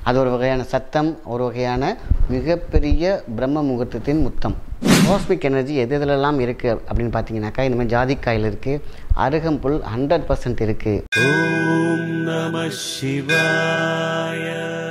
அது ஒரு வகையான சத்தம் ஒரு வகையான மிகப்பெரிய பிரம்ம முகூர்த்தத்தின் முத்தம் காஸ்மிக் எனர்ஜி எது எதுலெல்லாம் இருக்குது அப்படின்னு பார்த்தீங்கன்னாக்கா இந்த மாதிரி ஜாதிக்காயில் இருக்குது அருகம்புல் ஹண்ட்ரட் பர்சன்ட் இருக்குது ஓம் நம சிவாய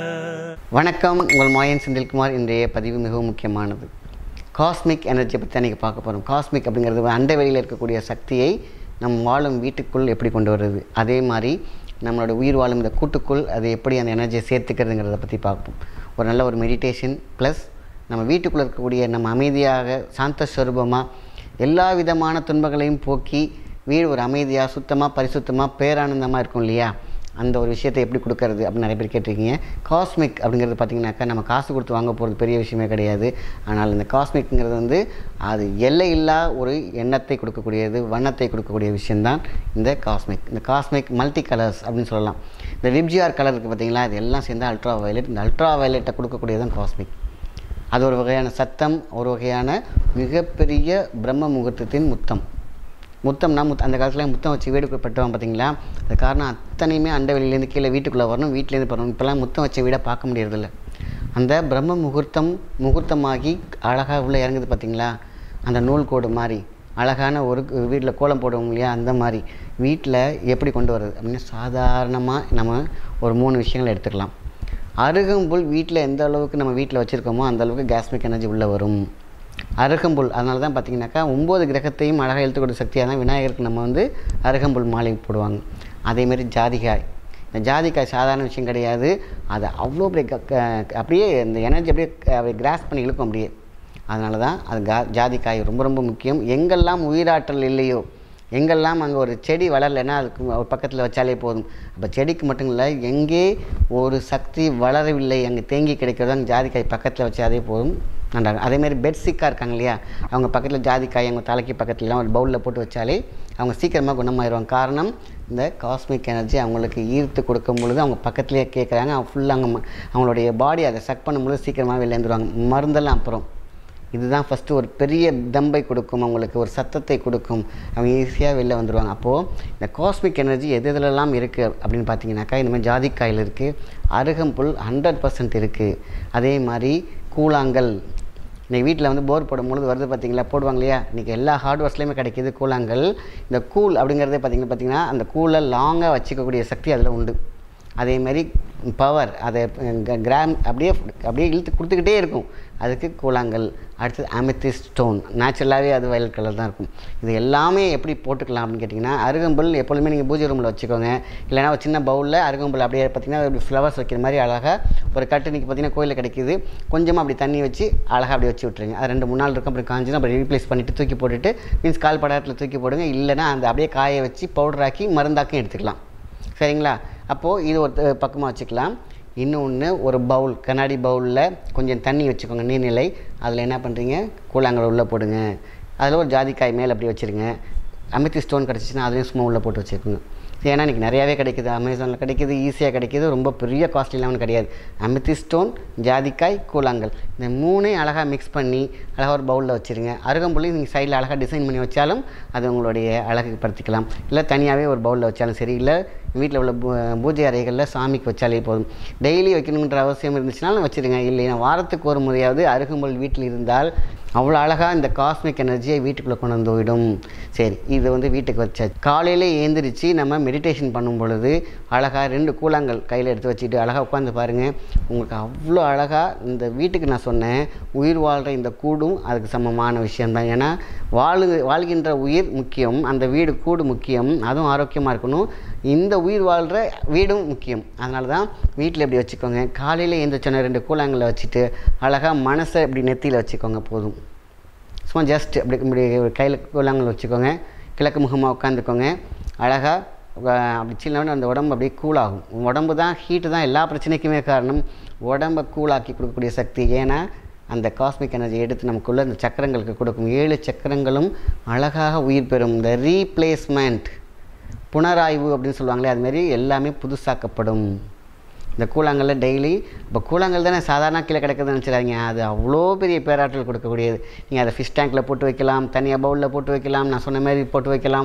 வணக்கம் உங்கள் மாயன் செந்தில்குமார் இன்றைய பதிவு மிகவும் முக்கியமானது காஸ்மிக் எனர்ஜியை பற்றி தான் பார்க்க போகிறோம் காஸ்மிக் அப்படிங்கிறது அண்ட வெளியில் இருக்கக்கூடிய சக்தியை நம் வாழும் வீட்டுக்குள் எப்படி கொண்டு வருது அதே மாதிரி நம்மளோட உயிர் வாழும் இந்த கூட்டுக்குள் அது எப்படி அந்த எனர்ஜியை சேர்த்துக்கிறதுங்கிறத பற்றி பார்ப்போம் ஒரு நல்ல ஒரு மெடிடேஷன் ப்ளஸ் நம்ம வீட்டுக்குள்ளே இருக்கக்கூடிய நம்ம அமைதியாக சாந்த ஸ்வரூபமாக எல்லா விதமான துன்பங்களையும் போக்கி வீடு ஒரு அமைதியாக சுத்தமாக பரிசுத்தமாக பேரானந்தமாக இருக்கும் இல்லையா அந்த ஒரு விஷயத்தை எப்படி கொடுக்கறது அப்படின்னு நிறைய பேர் கேட்டிருக்கீங்க காஸ்மிக் அப்படிங்கிறது பார்த்திங்கனாக்கா நம்ம காசு கொடுத்து வாங்க போகிறது பெரிய விஷயமே கிடையாது ஆனால் இந்த காஸ்மிக்ங்கிறது வந்து அது எல்லையில்லா ஒரு எண்ணத்தை கொடுக்கக்கூடியது வண்ணத்தை கொடுக்கக்கூடிய விஷயந்தான் இந்த காஸ்மிக் இந்த காஸ்மிக் மல்டி கலர்ஸ் அப்படின்னு சொல்லலாம் இந்த விப்ஜிஆர் கலர் இருக்குது பார்த்தீங்களா இது எல்லாம் சேர்ந்து அல்ட்ரா வயலட் இந்த அல்ட்ரா வயலட்டை கொடுக்கக்கூடியது காஸ்மிக் அது ஒரு வகையான சத்தம் ஒரு வகையான மிகப்பெரிய பிரம்ம முகூர்த்தத்தின் முத்தம் முத்தம்னா முத் அந்த காலத்தில் முத்தம் வச்சு வீடு கட்டுவாங்க பார்த்தீங்களா அது காரணம் அத்தனையுமே அண்ட வெளியிலேருந்து கீழே வீட்டுக்குள்ளே வரணும் வீட்டிலேருந்து போகணும் இப்போல்லாம் முத்தம் வச்ச வீடை பார்க்க முடியறதில்ல அந்த பிரம்ம முகூர்த்தம் முகூர்த்தமாகி அழகாக உள்ளே இறங்குது பார்த்தீங்களா அந்த நூல் கோடு மாதிரி அழகான ஒரு வீட்டில் கோலம் போடுவோம் இல்லையா அந்த மாதிரி வீட்டில் எப்படி கொண்டு வர்றது அப்படின்னு சாதாரணமாக நம்ம ஒரு மூணு விஷயங்கள் எடுத்துக்கலாம் அருகம்புல் வீட்டில் எந்த அளவுக்கு நம்ம வீட்டில் வச்சுருக்கோமோ அந்த அளவுக்கு கேஸ்மிக் எனர்ஜி உள்ளே வரும் அருகம்புல் அதனால தான் பார்த்தீங்கன்னாக்கா ஒம்பது கிரகத்தையும் அழகாக எழுத்துக்கூடிய சக்தியாக தான் விநாயகருக்கு நம்ம வந்து அருகம்புல் மாலை போடுவாங்க அதேமாரி ஜாதிக்காய் இந்த ஜாதிக்காய் சாதாரண விஷயம் கிடையாது அதை அவ்வளோ பெரிய க- க- அப்படியே இந்த எனர்ஜி அப்படியே க- அப்படியே கிராஸ் பண்ணி இழுக்கும் அப்படியே அதனால தான் அது கா ஜாதிக்காய் ரொம்ப ரொம்ப முக்கியம் எங்கெல்லாம் உயிராற்றல் இல்லையோ எங்கெல்லாம் அங்கே ஒரு செடி வளரலைன்னா அதுக்கு ஒரு பக்கத்தில் வச்சாலே போதும் அப்போ செடிக்கு மட்டும் இல்லை எங்கே ஒரு சக்தி வளரவில்லை அங்கே தேங்கி கிடைக்கிறதோ அங்கே ஜாதிக்காய் பக்கத்தில் வச்சாலே போதும் நன்றாக அதேமாதிரி பெட் சிக்காக இருக்காங்க இல்லையா அவங்க பக்கத்தில் ஜாதிக்காய் அவங்க தலைக்கு பக்கத்துலலாம் ஒரு பவுலில் போட்டு வச்சாலே அவங்க சீக்கிரமாக குணமாயிருவாங்க காரணம் இந்த காஸ்மிக் எனர்ஜி அவங்களுக்கு ஈர்த்து கொடுக்கும் பொழுது அவங்க பக்கத்துலேயே கேட்குறாங்க அவங்க ஃபுல்லாக அவங்க ம- அவங்களுடைய பாடி அதை சக் பண்ணும்பொழுது சீக்கிரமாக வெளியேந்துருவாங்க மருந்தெல்லாம் அப்புறம் இதுதான் ஃபஸ்ட்டு ஒரு பெரிய தம்பை கொடுக்கும் அவங்களுக்கு ஒரு சத்தத்தை கொடுக்கும் அவங்க ஈஸியாக வெளில வந்துடுவாங்க அப்போது இந்த காஸ்மிக் எனர்ஜி எது எதுலெல்லாம் இருக்குது அப்படின்னு பார்த்தீங்கன்னாக்கா இந்த மாதிரி ஜாதிக்காயில் இருக்குது அருகம்புல் ஹண்ட்ரட் பர்சன்ட் இருக்குது அதே மாதிரி கூழாங்கல் இன்னைக்கு வீட்டில் வந்து போர் போடும்பொழுது வருது பார்த்தீங்களா போடுவாங்க இல்லையா இன்றைக்கி எல்லா ஹார்ட்வேர்ஸ்லேயுமே கிடைக்கிது கூழாங்கல் இந்த கூழ் அப்படிங்கிறதே பார்த்தீங்கன்னா பார்த்தீங்கன்னா அந்த கூலை லாங்காக வச்சுக்கக்கூடிய சக்தி அதில் உண்டு அதேமாரி பவர் அதை க- கிராம் அப்படியே அப்படியே இழுத்து கொடுத்துக்கிட்டே இருக்கும் அதுக்கு கூழாங்கல் அடுத்தது அமெத்திஸ்ட் ஸ்டோன் நேச்சுரலாகவே அது வயலட் கலர் தான் இருக்கும் இது எல்லாமே எப்படி போட்டுக்கலாம் அப்படின்னு கேட்டிங்கன்னா அருகம்புல் எப்பொழுதுமே நீங்கள் பூஜை ரூமில் வச்சுக்கோங்க இல்லைனா ஒரு சின்ன பவுலில் அருகம்புல் அப்படியே பார்த்தீங்கன்னா ஃப்ளவர்ஸ் வைக்கிற மாதிரி அழகாக ஒரு கட்டு இன்றைக்கி பார்த்தீங்கன்னா கோயிலில் கிடைக்குது கொஞ்சமாக அப்படி தண்ணி வச்சு அழகாக அப்படி வச்சு விட்ருங்க அது ரெண்டு மூணு நாள் இருக்கும் அப்படி காஞ்சினா அப்படி ரீப்ளேஸ் பண்ணிவிட்டு தூக்கி போட்டுட்டு மீன்ஸ் கால் படாரத்தில் தூக்கி போடுங்க இல்லைன்னா அந்த அப்படியே காய வச்சு பவுடராக்கி மருந்தாக்கும் எடுத்துக்கலாம் சரிங்களா அப்போது இது ஒரு பக்கமாக வச்சுக்கலாம் இன்னொன்று ஒரு பவுல் கண்ணாடி பவுலில் கொஞ்சம் தண்ணி வச்சுக்கோங்க நீர்நிலை அதில் என்ன பண்ணுறீங்க கூழாங்கல் உள்ளே போடுங்க அதில் ஒரு ஜாதிக்காய் மேலே அப்படி வச்சுருங்க அமித்தி ஸ்டோன் கிடச்சிச்சின்னா அதையும் சும்மா உள்ளே போட்டு வச்சுக்கோங்க ஏன்னா இன்றைக்கி நிறையாவே கிடைக்குது அமேசானில் கிடைக்குது ஈஸியாக கிடைக்குது ரொம்ப பெரிய காஸ்ட்லிலாம் கிடையாது அமித்தி ஸ்டோன் ஜாதிக்காய் கூழாங்கல் இந்த மூணையும் அழகாக மிக்ஸ் பண்ணி அழகாக ஒரு பவுலில் வச்சுருங்க அருகம்புள்ளையும் நீங்கள் சைடில் அழகாக டிசைன் பண்ணி வச்சாலும் அது உங்களுடைய அழகுப்படுத்திக்கலாம் இல்லை தனியாகவே ஒரு பவுலில் வச்சாலும் சரி இல்லை வீட்டில் உள்ள பூ பூஜை அறைகளில் சாமிக்கு வச்சாலே போதும் டெய்லி வைக்கணுன்ற அவசியம் இருந்துச்சுனாலும் வச்சுருங்க இல்லைன்னா வாரத்துக்கு ஒரு முறையாவது அருகம்புல் வீட்டில் இருந்தால் அவ்வளோ அழகாக இந்த காஸ்மிக் எனர்ஜியை வீட்டுக்குள்ளே கொண்டு வந்து விடும் சரி இது வந்து வீட்டுக்கு வச்சாச்சு காலையில் ஏந்திரிச்சு நம்ம மெடிடேஷன் பண்ணும் பொழுது அழகாக ரெண்டு கூழாங்கல் கையில் எடுத்து வச்சுட்டு அழகாக உட்காந்து பாருங்கள் உங்களுக்கு அவ்வளோ அழகாக இந்த வீட்டுக்கு நான் சொன்னேன் உயிர் வாழ்கிற இந்த கூடும் அதுக்கு சமமான விஷயம்தான் ஏன்னா வாழு வாழ்கின்ற உயிர் முக்கியம் அந்த வீடு கூடு முக்கியம் அதுவும் ஆரோக்கியமாக இருக்கணும் இந்த உயிர் வாழ்கிற வீடும் முக்கியம் அதனால தான் வீட்டில் இப்படி வச்சுக்கோங்க காலையில் எழுந்திரிச்சோன்னே ரெண்டு கூழாங்கல்ல வச்சுட்டு அழகாக மனசை இப்படி நெத்தியில் வச்சுக்கோங்க போதும் சும்மா ஜஸ்ட் அப்படி இப்படி கையில் கூழாங்கல் வச்சுக்கோங்க கிழக்கு முகமாக உட்காந்துக்கோங்க அழகாக அப்படி சில்லோன்னு அந்த உடம்பு அப்படியே கூலாகும் உடம்பு தான் ஹீட்டு தான் எல்லா பிரச்சனைக்குமே காரணம் உடம்பை கூலாக்கி கொடுக்கக்கூடிய சக்தி ஏன்னா அந்த காஸ்மிக் எனர்ஜி எடுத்து நமக்குள்ளே அந்த சக்கரங்களுக்கு கொடுக்கும் ஏழு சக்கரங்களும் அழகாக உயிர் பெறும் இந்த ரீப்ளேஸ்மெண்ட் புனராய்வு அப்படின்னு சொல்லுவாங்களே அதுமாரி எல்லாமே புதுசாக்கப்படும் இந்த கூழாங்கல்ல டெய்லி இப்போ கூழாங்கல் தானே சாதாரண கீழே கிடக்குதுன்னு நினச்சிடாதீங்க அது அவ்வளோ பெரிய பேராற்றல் கொடுக்கக்கூடியது நீங்கள் அதை ஃபிஷ் டேங்க்கில் போட்டு வைக்கலாம் தனியாக பவுலில் போட்டு வைக்கலாம் நான் சொன்ன மாதிரி போட்டு வைக்கலாம்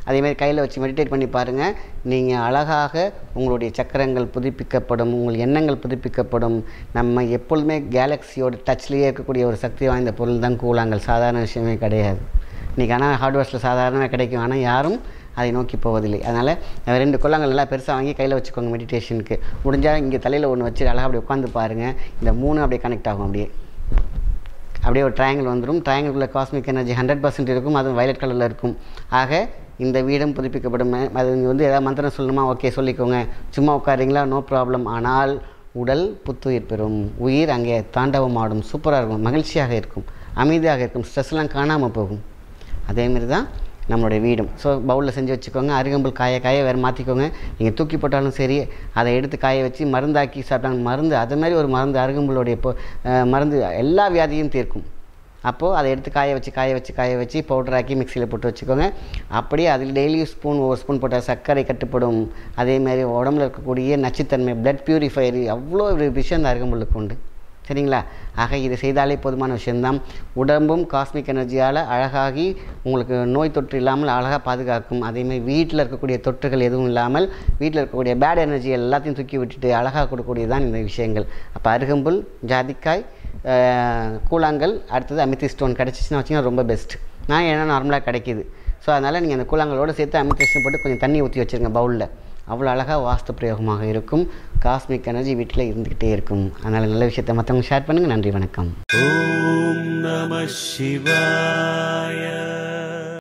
அதேமாதிரி கையில் வச்சு மெடிடேட் பண்ணி பாருங்கள் நீங்கள் அழகாக உங்களுடைய சக்கரங்கள் புதுப்பிக்கப்படும் உங்கள் எண்ணங்கள் புதுப்பிக்கப்படும் நம்ம எப்பொழுதுமே கேலக்ஸியோட டச்லேயே இருக்கக்கூடிய ஒரு சக்தி வாய்ந்த பொருள் தான் கூழாங்கல் சாதாரண விஷயமே கிடையாது இன்றைக்கி ஆனால் ஹார்ட்வேர்ஸில் சாதாரணமாக கிடைக்கும் ஆனால் யாரும் அதை நோக்கி போவதில்லை அதனால் ரெண்டு கொள்ளாங்கல் நல்லா பெருசாக வாங்கி கையில் வச்சுக்கோங்க மெடிடேஷனுக்கு முடிஞ்சால் இங்கே தலையில் ஒன்று வச்சு அழகாக அப்படியே உட்காந்து பாருங்கள் இந்த மூணு அப்படியே கனெக்ட் ஆகும் அப்படியே அப்படியே ஒரு ட்ரையாங்கிள் வந்துடும் triangle cosmic energy hundred percent இருக்கும் அது வயலட் கலரில் இருக்கும் ஆக இந்த வீடும் புதுப்பிக்கப்படும் அது நீங்க வந்து ஏதாவது மந்திரம் சொல்லணுமா ஓகே சொல்லிக்கோங்க சும்மா உட்காருங்களா நோ ப்ராப்ளம் ஆனால் உடல் புத்துயிர் பெறும் உயிர் அங்கே தாண்டவம் ஆடும் சூப்பராக இருக்கும் மகிழ்ச்சியாக இருக்கும் அமைதியாக இருக்கும் ஸ்ட்ரெஸ்லாம் காணாமல் போகும் அதேமாரி தான் நம்மளுடைய வீடும் ஸோ பவுலில் செஞ்சு வச்சுக்கோங்க அருகம்புல் காய காய வேறு மாற்றிக்கோங்க நீங்கள் தூக்கி போட்டாலும் சரி அதை எடுத்து காய வச்சு மருந்தாக்கி சாப்பிட்டாங்க மருந்து அது மாதிரி ஒரு மருந்து அருகம்புல்லுடைய பொ அஹ் மருந்து எல்லா வியாதியும் தீர்க்கும் அப்போது அதை எடுத்து காய வச்சு காய வச்சு காய வச்சு பவுடர் ஆக்கி மிக்சியில் போட்டு வச்சுக்கோங்க அப்படியே அதில் டெய்லி ஸ்பூன் ஒரு ஸ்பூன் போட்டால் சர்க்கரை கட்டுப்படும் அதேமாதிரி உடம்புல இருக்கக்கூடிய நச்சுத்தன்மை பிளட் பியூரிஃபையர் அவ்வளோ ஒரு விஷயம் இந்த அருகம்புல்லுக்கு உண்டு சரிங்களா ஆக இது செய்தாலே போதுமான விஷயம்தான் உடம்பும் காஸ்மிக் எனர்ஜியால் அழகாகி உங்களுக்கு நோய் தொற்று இல்லாமல் அழகாக பாதுகாக்கும் அதேமாதிரி வீட்டில் இருக்கக்கூடிய தொற்றுகள் எதுவும் இல்லாமல் வீட்டில் இருக்கக்கூடிய பேட் எனர்ஜி எல்லாத்தையும் தூக்கி விட்டுட்டு அழகாக கொடுக்கக்கூடியதான் இந்த விஷயங்கள் அப்போ அருகம்புல் ஜாதிக்காய் அஹ், கூழாங்கல் அடுத்தது அமித்தி ஸ்டோன் கிடச்சிச்சின்னா வச்சிங்கன்னா ரொம்ப பெஸ்ட் நான் ஏன்னா நார்மலாக கிடைக்கிது ஸோ அதனால் நீங்கள் அந்த கூழாங்கலோடு சேர்த்து அமித்தி ஸ்டோன் போட்டு கொஞ்சம் தண்ணி ஊற்றி வச்சுருங்க பவுலில் அவ்வளோ அழகாக வாஸ்து பிரயோகமாக இருக்கும் காஸ்மிக் எனர்ஜி வீட்டில் இருந்துக்கிட்டே இருக்கும் அதனால் நல்ல விஷயத்தை மற்றவங்க ஷேர் பண்ணுங்கள் நன்றி வணக்கம் ॐ नमः शिवाय